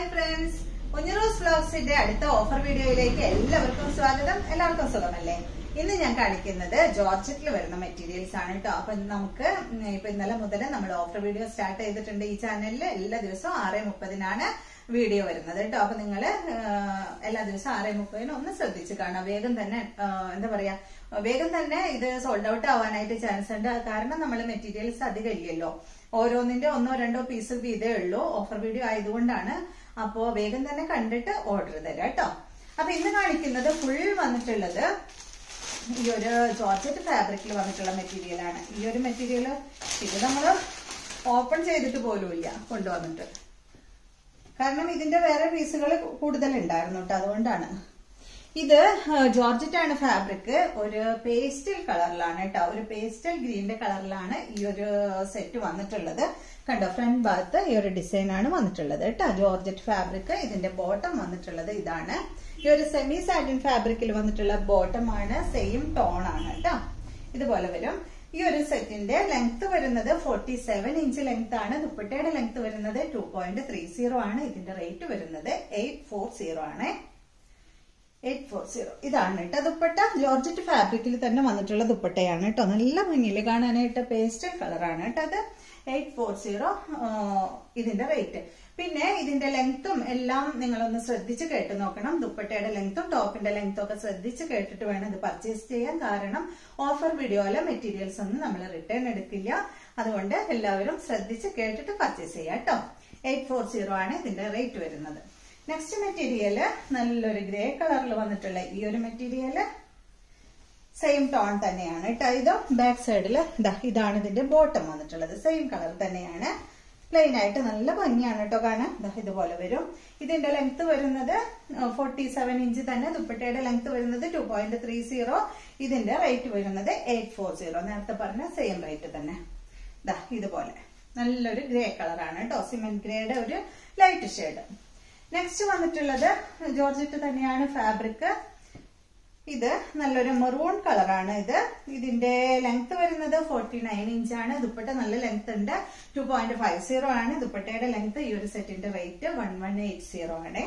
hi friends കുഞ്ഞുറോസ് വ്ലോഗ്സിന്റെ അടുത്ത offer വീഡിയോയിലേക്ക് എല്ലാവർക്കും സ്വാഗതം എല്ലാവർക്കും സുഖമല്ലേ ഇന്ന് ഞാൻ കാണിക്കുന്നത് ജോർജറ്റിൽ വരുന്ന മെറ്റീരിയൽസ് ആണ് കേട്ടോ അപ്പൊ നമുക്ക് ഇപ്പൊ ഇന്നലെ മുതൽ നമ്മൾ ഓഫർ വീഡിയോ സ്റ്റാർട്ട് ചെയ്തിട്ടുണ്ട് ഈ ചാനലിൽ എല്ലാ ദിവസവും ആറ് മുപ്പതിനാണ് വീഡിയോ വരുന്നത് കേട്ടോ അപ്പൊ നിങ്ങൾ എല്ലാ ദിവസവും ആറ് മുപ്പതിന് ഒന്ന് ശ്രദ്ധിച്ച് കാണാം വേഗം തന്നെ ആ, എന്താ പറയാ വേഗം തന്നെ ഇത് സോൾഡ് ഔട്ട് ആവാനായിട്ട് ചാൻസ് ഉണ്ട് കാരണം നമ്മൾ മെറ്റീരിയൽസ് അധികം ഇല്ലല്ലോ ഓരോന്നിന്റെ ഒന്നോ രണ്ടോ പീസ് വീതേ ഉള്ളൂ ഓഫർ വീഡിയോ ആയതുകൊണ്ടാണ് അപ്പോ വേഗം തന്നെ കണ്ടിട്ട് ഓർഡർ തരാം കേട്ടോ അപ്പൊ ഇന്ന് കാണിക്കുന്നത് ഫുൾ വന്നിട്ടുള്ളത് ഈ ഒരു ജോർജറ്റ് ഫാബ്രിക്കിൽ വന്നിട്ടുള്ള മെറ്റീരിയൽ ആണ് ഈ ഒരു മെറ്റീരിയൽ ഇത് നമ്മൾ ഓപ്പൺ ചെയ്തിട്ട് പോലുമില്ല കൊണ്ടുവന്നിട്ട് കാരണം ഇതിന്റെ വേറെ പീസുകൾ കൂടുതൽ ഉണ്ടായിരുന്നു കേട്ടോ അതുകൊണ്ടാണ് ഇത് ജോർജറ്റ് ആണ് ഫാബ്രിക് ഒരു പേസ്റ്റൽ കളറിലാണ് കേട്ടോ ഒരു പേസ്റ്റൽ ഗ്രീന്റെ കളറിലാണ് ഈ ഒരു സെറ്റ് വന്നിട്ടുള്ളത് കണ്ടോ ഫ്രണ്ട് ഭാഗത്ത് ഈ ഒരു ഡിസൈൻ ആണ് വന്നിട്ടുള്ളത് കേട്ടോ ജോർജറ്റ് ഫാബ്രിക് ഇതിന്റെ ബോട്ടം വന്നിട്ടുള്ളത് ഇതാണ് ഈ ഒരു സെമി സാറ്റിൻ ഫാബ്രിക്കിൽ വന്നിട്ടുള്ള ബോട്ടം ആണ് സെയിം ടോൺ ആണ് കേട്ടോ ഇതുപോലെ വരും ഈ ഒരു സെറ്റിന്റെ ലെങ്ത് വരുന്നത് ഫോർട്ടി സെവൻ ഇഞ്ച് ലെങ്ത് ആണ് ദുപ്പട്ടയുടെ ലെങ്ത് വരുന്നത് ടു പോയിന്റ് ത്രീ സീറോ ആണ് ഇതിന്റെ റേറ്റ് വരുന്നത് എയ്റ്റ് ഫോർ സീറോ ആണ് എയ്റ്റ് ഫോർ സീറോ ഇതാണ് കേട്ടോ ദുപ്പട്ട ജോർജറ്റ് ഫാബ്രിക്കിൽ തന്നെ വന്നിട്ടുള്ള ദുപ്പട്ടയാണ് കേട്ടോ നല്ല ഭംഗിയിൽ കാണാനായിട്ട് പേസ്റ്റൽ കളറാണ് കേട്ടോ അത് എയ്റ്റ് ഫോർ സീറോ ഇതിന്റെ റേറ്റ് പിന്നെ ഇതിന്റെ ലെങ്ത്തും എല്ലാം നിങ്ങളൊന്ന് ശ്രദ്ധിച്ച് കേട്ട് നോക്കണം ദുപ്പട്ടയുടെ ലെങ്ത്തും ടോപ്പിന്റെ ലെങ്ത്തും ഒക്കെ ശ്രദ്ധിച്ച് കേട്ടിട്ട് വേണം ഇത് പർച്ചേസ് ചെയ്യാൻ കാരണം ഓഫർ വീഡിയോയിലെ മെറ്റീരിയൽസ് ഒന്നും നമ്മൾ റിട്ടേൺ എടുക്കില്ല അതുകൊണ്ട് എല്ലാവരും ശ്രദ്ധിച്ച് കേട്ടിട്ട് പർച്ചേസ് ചെയ്യാം കേട്ടോ എയ്റ്റ് ഫോർ സീറോ ആണ് ഇതിന്റെ റേറ്റ് വരുന്നത് നെക്സ്റ്റ് മെറ്റീരിയല് നല്ലൊരു ഗ്രേ കളറിൽ വന്നിട്ടുള്ള ഈ ഒരു മെറ്റീരിയല് സെയിം ടോൺ തന്നെയാണ് കേട്ടോ ഇത് ബാക്ക് സൈഡിൽ ഇതാ ഇതാണ് ഇതിന്റെ ബോട്ടം വന്നിട്ടുള്ളത് സെയിം കളർ തന്നെയാണ് പ്ലെയിൻ ആയിട്ട് നല്ല ഭംഗിയാണ് കേട്ടോ കാണാൻ ദാ ഇതുപോലെ വരും ഇതിന്റെ ലെങ്ത് വരുന്നത് ഫോർട്ടി സെവൻ ഇഞ്ച് തന്നെ ദുപ്പട്ടയുടെ ലെങ്ത് വരുന്നത് ടു പോയിന്റ് ത്രീ സീറോ ഇതിന്റെ റേറ്റ് വരുന്നത് എയ്റ്റ് ഫോർ സീറോ നേരത്തെ പറഞ്ഞ സെയിം റേറ്റ് തന്നെ ദാ ഇതുപോലെ നല്ലൊരു ഗ്രേ കളറാണ് കേട്ടോ സിമെന്റ് ഗ്രേയുടെ ഒരു ലൈറ്റ് ഷെയ്ഡ് നെക്സ്റ്റ് വന്നിട്ടുള്ളത് ജോർജറ്റ് തന്നെയാണ് ഫാബ്രിക് ഇത് നല്ലൊരു മെറൂൺ കളറാണ് ഇത് ഇതിന്റെ ലെങ്ത് വരുന്നത് ഫോർട്ടി നയൻ ഇഞ്ചാണ് ദുപ്പട്ട നല്ല ലെങ്ത് ഉണ്ട് ടു പോയിന്റ് ഫൈവ് സീറോ ആണ് ദുപ്പട്ടയുടെ ലെങ്ത് ഈ ഒരു സെറ്റിന്റെ rate one one eight zero ആണ്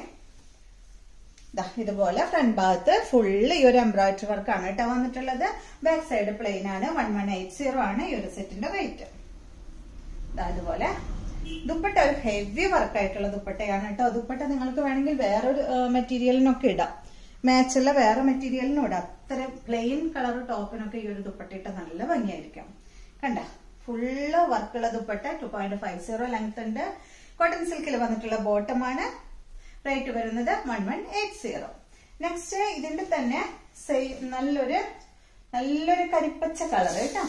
ദാ ഇതുപോലെ ഫ്രണ്ട് ഭാഗത്ത് ഫുള്ള് ഈ ഒരു എംബ്രോയിഡറി വർക്കാണ് കേട്ടോ വന്നിട്ടുള്ളത് ബാക്ക് സൈഡ് പ്ലെയിൻ ആണ് വൺ വൺ എയ്റ്റ് സീറോ ആണ് ഈ ഒരു സെറ്റിന്റെ റേറ്റ് അതുപോലെ ദുപ്പട്ട ഒരു ഹെവി വർക്കായിട്ടുള്ള ദുപ്പട്ടയാണ് കേട്ടോ ദുപ്പട്ട നിങ്ങൾക്ക് വേണമെങ്കിൽ വേറൊരു മെറ്റീരിയലിനൊക്കെ ഇടാം മാച്ചുള്ള വേറെ മെറ്റീരിയലിനും ഇടാം അത്ര പ്ലെയിൻ കളർ ടോപ്പിനൊക്കെ ഈ ഒരു ദുപ്പട്ട ഇട്ട നല്ല ഭംഗിയായിരിക്കും കണ്ട ഫുള്ള് വർക്കുള്ള dupatta two point five zero length ഉണ്ട് കോട്ടൺ സിൽക്കിൽ വന്നിട്ടുള്ള ബോട്ടമാണ് റേറ്റ് വരുന്നത് one one eight zero next ഇതിന്റെ തന്നെ സെയിം നല്ലൊരു നല്ലൊരു കരിപ്പച്ച കളർ കേട്ടോ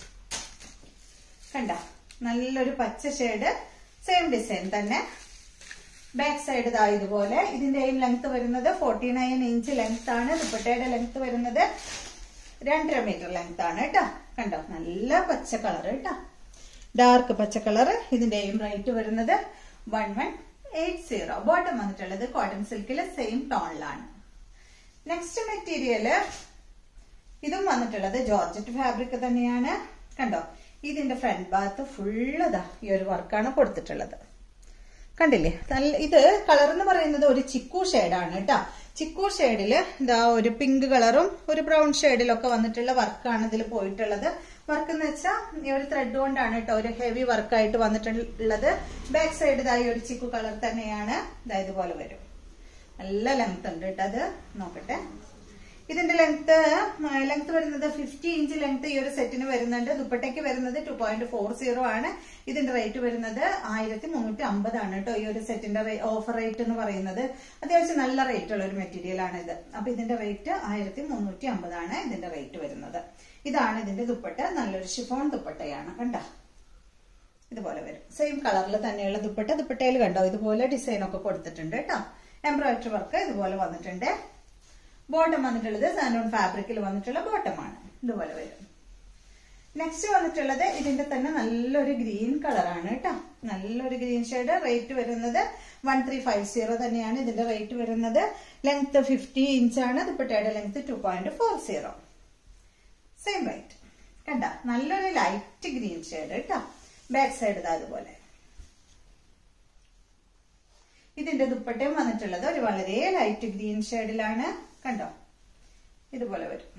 കണ്ട നല്ലൊരു പച്ച ഷെയ്ഡ് സെയിം ഡിസൈൻ തന്നെ ബാക്ക് സൈഡ് ഇതാ ഇതുപോലെ ഇതിന്റെയും ലെങ്ത് വരുന്നത് ഫോർട്ടി നയൻ ഇഞ്ച് ലെങ്ത് ആണ് ദുപ്പട്ടയുടെ ലെങ്ത് വരുന്നത് രണ്ടര മീറ്റർ ലെങ്ത് ആണ് കേട്ടോ കണ്ടോ നല്ല പച്ച കളർ കേട്ടോ ഡാർക്ക് പച്ച കളർ ഇതിന്റെയും റേറ്റ് വരുന്നത് one one eight zero bottom വന്നിട്ടുള്ളത് കോട്ടൺ സിൽക്കിലെ സെയിം ടോണിലാണ് നെക്സ്റ്റ് മെറ്റീരിയല് ഇതും വന്നിട്ടുള്ളത് ജോർജറ്റ് ഫാബ്രിക് തന്നെയാണ് കണ്ടോ ഇതിന്റെ ഫ്രണ്ട് ഭാഗത്ത് ഫുള്ള് ഇതാ ഈ ഒരു വർക്കാണ് കൊടുത്തിട്ടുള്ളത് കണ്ടില്ലേ നല്ല ഇത് കളർ എന്ന് പറയുന്നത് ഒരു ചിക്കു ഷെയ്ഡാണ് കേട്ടോ ചിക്കു ഷെയ്ഡില് ഇതാ ഒരു പിങ്ക് കളറും ഒരു ബ്രൗൺ ഷെയ്ഡിലൊക്കെ വന്നിട്ടുള്ള വർക്കാണ് ഇതിൽ പോയിട്ടുള്ളത് വർക്ക് എന്ന് വെച്ചാൽ ഈ ഒരു ത്രെഡ് കൊണ്ടാണ് കേട്ടോ ഒരു ഹെവി വർക്കായിട്ട് വന്നിട്ടുള്ളത് ബാക്ക് സൈഡ് ഇതായി ഒരു ചിക്കു കളർ തന്നെയാണ് ഇതാ ഇതുപോലെ വരും നല്ല ലെങ്ത് ഉണ്ട് കേട്ടോ അത് നോക്കട്ടെ ഇതിന്റെ ലെങ്ത് ലെങ്ത് വരുന്നത് ഫിഫ്റ്റി ഇഞ്ച് ലെങ്ത് ഈ ഒരു സെറ്റിന് വരുന്നുണ്ട് ദുപ്പട്ടയ്ക്ക് വരുന്നത് ടു പോയിന്റ് ഫോർ സീറോ ആണ് ഇതിന്റെ റേറ്റ് വരുന്നത് ആയിരത്തി മുന്നൂറ്റി അമ്പതാണ് കേട്ടോ ഈ ഒരു സെറ്റിന്റെ ഓഫർ റേറ്റ് എന്ന് പറയുന്നത് അത്യാവശ്യം നല്ല റേറ്റ് ഉള്ള ഒരു മെറ്റീരിയൽ ആണ് ഇത് അപ്പൊ ഇതിന്റെ റേറ്റ് ആയിരത്തി മുന്നൂറ്റി അമ്പതാണ് ഇതിന്റെ റേറ്റ് വരുന്നത് ഇതാണ് ഇതിന്റെ ദുപ്പട്ട നല്ലൊരു ഷിഫോൺ ദുപ്പട്ടയാണ് കണ്ട ഇതുപോലെ വരും സെയിം കളറിൽ തന്നെയുള്ള ദുപ്പട്ട ദുപ്പട്ടയിൽ കണ്ടോ ഇതുപോലെ ഡിസൈൻ ഒക്കെ കൊടുത്തിട്ടുണ്ട് കേട്ടോ എംബ്രോയിഡറി വർക്ക് ഇതുപോലെ വന്നിട്ടുണ്ട് ബോട്ടം വന്നിട്ടുള്ളത് സാനോൺ ഫാബ്രിക്കിൽ വന്നിട്ടുള്ള ബോട്ടമാണ് ഇതുപോലെ വരും നെക്സ്റ്റ് വന്നിട്ടുള്ളത് ഇതിന്റെ തന്നെ നല്ലൊരു ഗ്രീൻ കളറാണ് കേട്ടോ നല്ലൊരു ഗ്രീൻ ഷെയ്ഡ് റേറ്റ് വരുന്നത് വൺ ത്രീ ഫൈവ് സീറോ തന്നെയാണ് ഇതിന്റെ റേറ്റ് വരുന്നത് ലെങ്ത് ഫിഫ്റ്റി ഇഞ്ചാണ് ദുപ്പട്ടയുടെ length two point four zero same rate കണ്ട നല്ലൊരു ലൈറ്റ് ഗ്രീൻ ഷെയ്ഡ് കേട്ടോ ബാക്ക് സൈഡ് ഇതാ അതുപോലെ ഇതിന്റെ ദുപ്പട്ടയും വന്നിട്ടുള്ളത് ഒരു വളരെ ലൈറ്റ് ഗ്രീൻ ഷെയ്ഡിലാണ് കണ്ടോ ഇതുപോലെ വരും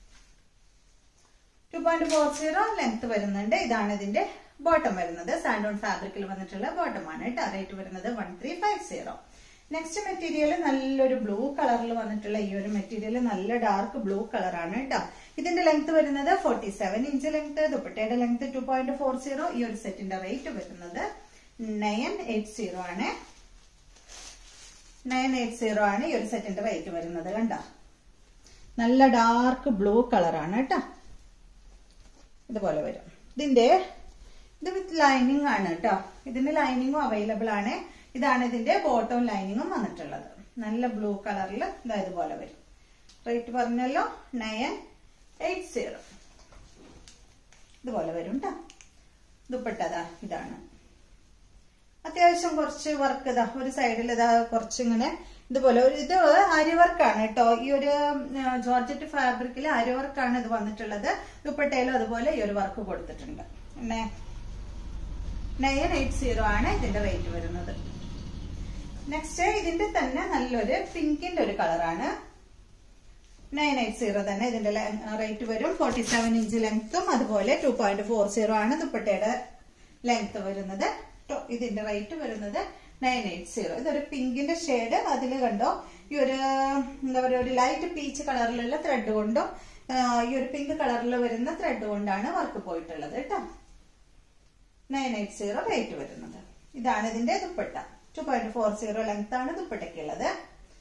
two point four zero length വരുന്നുണ്ട് ഇതാണ് ഇതിന്റെ ബോട്ടം വരുന്നത് സാൻഡോൺ ഫാബ്രിക്കിൽ വന്നിട്ടുള്ള ബോട്ടം ആണ് കേട്ടോ റേറ്റ് വരുന്നത് one three five zero next material നല്ലൊരു ബ്ലൂ കളറിൽ വന്നിട്ടുള്ള ഈ ഒരു മെറ്റീരിയൽ നല്ല ഡാർക്ക് ബ്ലൂ കളറാണ് കേട്ടോ ഇതിന്റെ ലെങ്ത് വരുന്നത് ഫോർട്ടി സെവൻ ഇഞ്ച് ലെങ്ത് ദുപ്പട്ടയുടെ length two point four zero ഈ ഒരു സെറ്റിന്റെ റേറ്റ് വരുന്നത് നയൻ എയ്റ്റ് സീറോ ആണ് നയൻ എയ്റ്റ് സീറോ ആണ് ഈ ഒരു സെറ്റിന്റെ റേറ്റ് വരുന്നത് കണ്ടോ നല്ല ഡാർക്ക് ബ്ലൂ കളറാണ് കേട്ടോ ഇതുപോലെ വരും ഇതിന്റെ ഇത് വിത്ത് ലൈനിങ് ആണ് കേട്ടോ ഇതിന്റെ ലൈനിങ്ങും അവൈലബിൾ ആണ് ഇതാണ് ഇതിന്റെ ബോട്ടം ലൈനിങ്ങും വന്നിട്ടുള്ളത് നല്ല ബ്ലൂ കളറിൽ ഇതാ ഇതുപോലെ വരും റേറ്റ് പറഞ്ഞല്ലോ നയൻ എയ്റ്റ് സീറോ ഇതുപോലെ വരും കേട്ടോ ദുപ്പട്ടതാ ഇതാണ് അത്യാവശ്യം കുറച്ച് വർക്ക് ഇതാ ഒരു സൈഡിൽ ഇതാ കുറച്ചിങ്ങനെ ഇതുപോലെ ഒരു ഇത് ആര്യ വർക്കാണ് കേട്ടോ ഈ ഒരു ജോർജറ്റ് ഫാബ്രിക്കിൽ ആര്യ വർക്കാണ് ഇത് വന്നിട്ടുള്ളത് ദുപ്പട്ടയിലും അതുപോലെ ഈ ഒരു വർക്ക് കൊടുത്തിട്ടുണ്ട് പിന്നെ നയൻ എയ്റ്റ് സീറോ ആണ് ഇതിന്റെ റേറ്റ് വരുന്നത് നെക്സ്റ്റ് ഇതിന്റെ തന്നെ നല്ലൊരു പിങ്കിന്റെ ഒരു കളറാണ് നയൻ എയ്റ്റ് സീറോ തന്നെ ഇതിന്റെ റേറ്റ് വരും ഫോർട്ടി സെവൻ ഇഞ്ച് ലെങ്ത്തും അതുപോലെ ടു പോയിന്റ് ഫോർ സീറോ ആണ് ദുപ്പട്ടയുടെ ലെങ്ത് വരുന്നത് ഇതിന്റെ റേറ്റ് വരുന്നത് നയൻ എയ്റ്റ് സീറോ ഇതൊരു പിങ്കിന്റെ ഷെയ്ഡ് അതിൽ കണ്ടോ ഈ ഒരു എന്താ പറയുക ഒരു ലൈറ്റ് പീച്ച് കളറിലുള്ള ത്രെഡ് കൊണ്ടും ഈ ഒരു പിങ്ക് കളറിൽ വരുന്ന ത്രെഡ് കൊണ്ടാണ് വർക്ക് പോയിട്ടുള്ളത് കേട്ടോ നയൻ എയ്റ്റ് സീറോ റേറ്റ് വരുന്നത് ഇതാണ് ഇതിന്റെ dupatta two point four zero length ആണ് ദുപ്പട്ടയ്ക്കുള്ളത്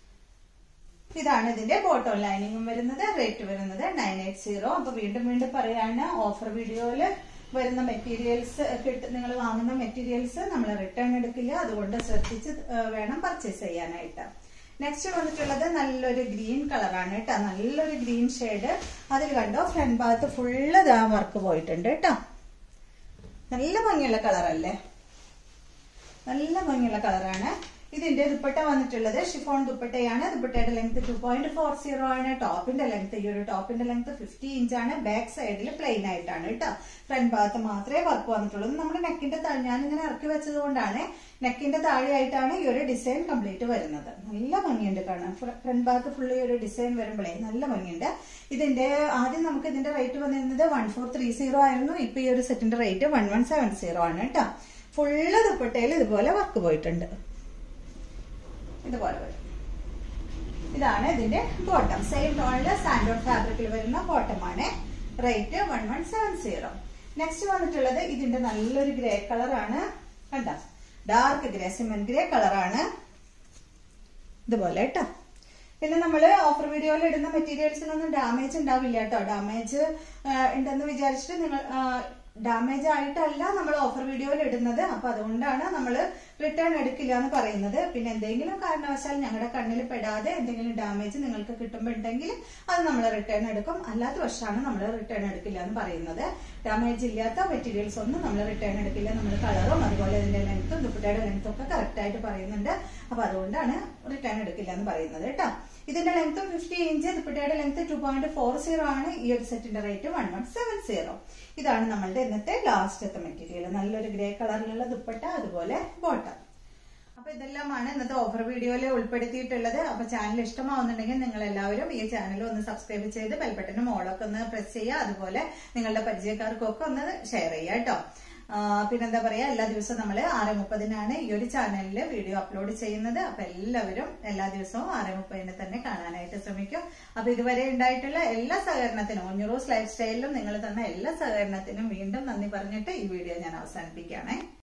ഇതാണ് ഇതിന്റെ ബോട്ടം ലൈനിങ്ങും വരുന്നത് റേറ്റ് വരുന്നത് നയൻ എയ്റ്റ് സീറോ അപ്പൊ വീണ്ടും വീണ്ടും പറയാണ് ഓഫർ വീഡിയോയില് വരുന്ന മെറ്റീരിയൽസ് നിങ്ങൾ വാങ്ങുന്ന മെറ്റീരിയൽസ് നമ്മൾ റിട്ടേൺ എടുക്കില്ല അതുകൊണ്ട് ശ്രദ്ധിച്ച് വേണം പർച്ചേസ് ചെയ്യാനായിട്ട് നെക്സ്റ്റ് വന്നിട്ടുള്ളത് നല്ലൊരു ഗ്രീൻ കളറാണ് കേട്ടോ നല്ലൊരു ഗ്രീൻ ഷെയ്ഡ് അതിൽ കണ്ടോ ഫ്രണ്ട് ഭാഗത്ത് ഫുള്ള് ഇതാ വർക്ക് പോയിട്ടുണ്ട് കേട്ടോ നല്ല ഭംഗിയുള്ള കളറല്ലേ നല്ല ഭംഗിയുള്ള കളറാണ് ഇതിന്റെ ദുപ്പട്ട വന്നിട്ടുള്ളത് ഷിഫോൺ ദുപ്പട്ടയാണ് ദുപ്പട്ടയുടെ length two point four zero ആണ് ടോപ്പിന്റെ ലെങ്ത് ഈ ഒരു ടോപ്പിന്റെ ലെങ്ത് ഫിഫ്റ്റി ഇഞ്ച് ആണ് ബാക്ക് സൈഡിൽ പ്ലെയിൻ ആയിട്ടാണ് കേട്ടോ ഫ്രണ്ട് ഭാഗത്ത് മാത്രമേ വർക്ക് വന്നിട്ടുള്ളൂ നമ്മുടെ നെക്കിന്റെ താഴെ ഞാനിങ്ങനെ ഇറക്കി വെച്ചത് കൊണ്ടാണ് നെക്കിന്റെ താഴെയായിട്ടാണ് ഈ ഒരു ഡിസൈൻ കംപ്ലീറ്റ് വരുന്നത് നല്ല ഭംഗിയുണ്ട് കാണാൻ ഫ്രണ്ട് ഭാഗത്ത് ഫുള്ള് ഈ ഒരു ഡിസൈൻ വരുമ്പോഴേ നല്ല ഭംഗിയുണ്ട് ഇതിന്റെ ആദ്യം നമുക്ക് ഇതിന്റെ റേറ്റ് വന്നിരുന്നത് വൺ ഫോർ ത്രീ സീറോ ആയിരുന്നു ഇപ്പൊ ഈ ഒരു സെറ്റിന്റെ rate one one seven zero ആണ് കേട്ടോ ഫുള്ള് ദുപ്പട്ടയിൽ ഇതുപോലെ വർക്ക് പോയിട്ടുണ്ട് ഇതുപോലെ വരും ഇതാണ് ഇതിന്റെ ബോട്ടം സെയിം ടോണില് സാൻഡോൺ ഫാബ്രിക്കിൽ വരുന്ന ബോട്ടം ആണ് rate one one seven zero next വന്നിട്ടുള്ളത് ഇതിന്റെ നല്ലൊരു ഗ്രേ കളറാണ് കണ്ട ഡാർക്ക് ഗ്രേ സിമെന്റ് ഗ്രേ കളറാണ് ഇതുപോലെ കേട്ടോ പിന്നെ നമ്മൾ ഓഫർ വീഡിയോയിൽ ഇടുന്ന മെറ്റീരിയൽസിനൊന്നും ഡാമേജ് ഉണ്ടാവില്ല കേട്ടോ ഡാമേജ് ഉണ്ടെന്ന് വിചാരിച്ചിട്ട് നിങ്ങൾ ഡാമേജ് ആയിട്ടല്ല നമ്മൾ ഓഫർ വീഡിയോയിൽ ഇടുന്നത് അപ്പൊ അതുകൊണ്ടാണ് നമ്മൾ റിട്ടേൺ എടുക്കില്ല എന്ന് പറയുന്നത് പിന്നെ എന്തെങ്കിലും കാരണവശാൽ ഞങ്ങളുടെ കണ്ണിൽ പെടാതെ എന്തെങ്കിലും ഡാമേജ് നിങ്ങൾക്ക് കിട്ടുമ്പോണ്ടെങ്കിൽ അത് നമ്മൾ റിട്ടേൺ എടുക്കും അല്ലാത്ത വർഷമാണ് നമ്മൾ റിട്ടേൺ എടുക്കില്ല എന്ന് പറയുന്നത് ഡാമേജ് ഇല്ലാത്ത മെറ്റീരിയൽസ് ഒന്നും നമ്മൾ റിട്ടേൺ എടുക്കില്ല നമ്മൾ കളറും അതുപോലെ ഇതിന്റെ ലെങ്ത്തും ദുപ്പട്ടയുടെ ലെങ്ത്തും ഒക്കെ കറക്റ്റ് ആയിട്ട് പറയുന്നുണ്ട് അപ്പൊ അതുകൊണ്ടാണ് റിട്ടേൺ എടുക്കില്ല എന്ന് പറയുന്നത് കേട്ടോ ഇതിന്റെ ലെങ്ത് ഫിഫ്റ്റി ഇഞ്ച് ദുപ്പട്ടയുടെ length two point four zero ആണ് ഈ ഒരു സെറ്റിന്റെ rate one one seven zero ഇതാണ് നമ്മളുടെ ഇന്നത്തെ ലാസ്റ്റത്തെ മെറ്റീരിയൽ നല്ലൊരു ഗ്രേ കളറിലുള്ള ദുപ്പട്ട അതുപോലെ ബോട്ടം അപ്പൊ ഇതെല്ലാമാണ് ഇന്നത്തെ ഓഫർ വീഡിയോയിൽ ഉൾപ്പെടുത്തിയിട്ടുള്ളത് അപ്പൊ ചാനൽ ഇഷ്ടമാവുന്നുണ്ടെങ്കിൽ നിങ്ങൾ എല്ലാവരും ഈ ചാനൽ ഒന്ന് സബ്സ്ക്രൈബ് ചെയ്ത് ബെൽബട്ടനും ഓളൊക്കെ ഒന്ന് പ്രസ് ചെയ്യുക അതുപോലെ നിങ്ങളുടെ പരിചയക്കാർക്കൊക്കെ ഒന്ന് ഷെയർ ചെയ്യുക കേട്ടോ പിന്നെന്താ പറയാ എല്ലാ ദിവസവും നമ്മൾ ആറ് മുപ്പതിനാണ് ഈ ഒരു ചാനലിൽ വീഡിയോ അപ്ലോഡ് ചെയ്യുന്നത് അപ്പൊ എല്ലാവരും എല്ലാ ദിവസവും ആറ് മുപ്പതിന് തന്നെ കാണാനായിട്ട് ശ്രമിക്കും അപ്പൊ ഇതുവരെ ഉണ്ടായിട്ടുള്ള എല്ലാ സഹകരണത്തിനും ഒഞ്ഞുറോസ് ലൈഫ് സ്റ്റൈലിലും നിങ്ങൾ തന്ന എല്ലാ സഹകരണത്തിനും വീണ്ടും നന്ദി പറഞ്ഞിട്ട് ഈ വീഡിയോ ഞാൻ അവസാനിപ്പിക്കുകയാണേ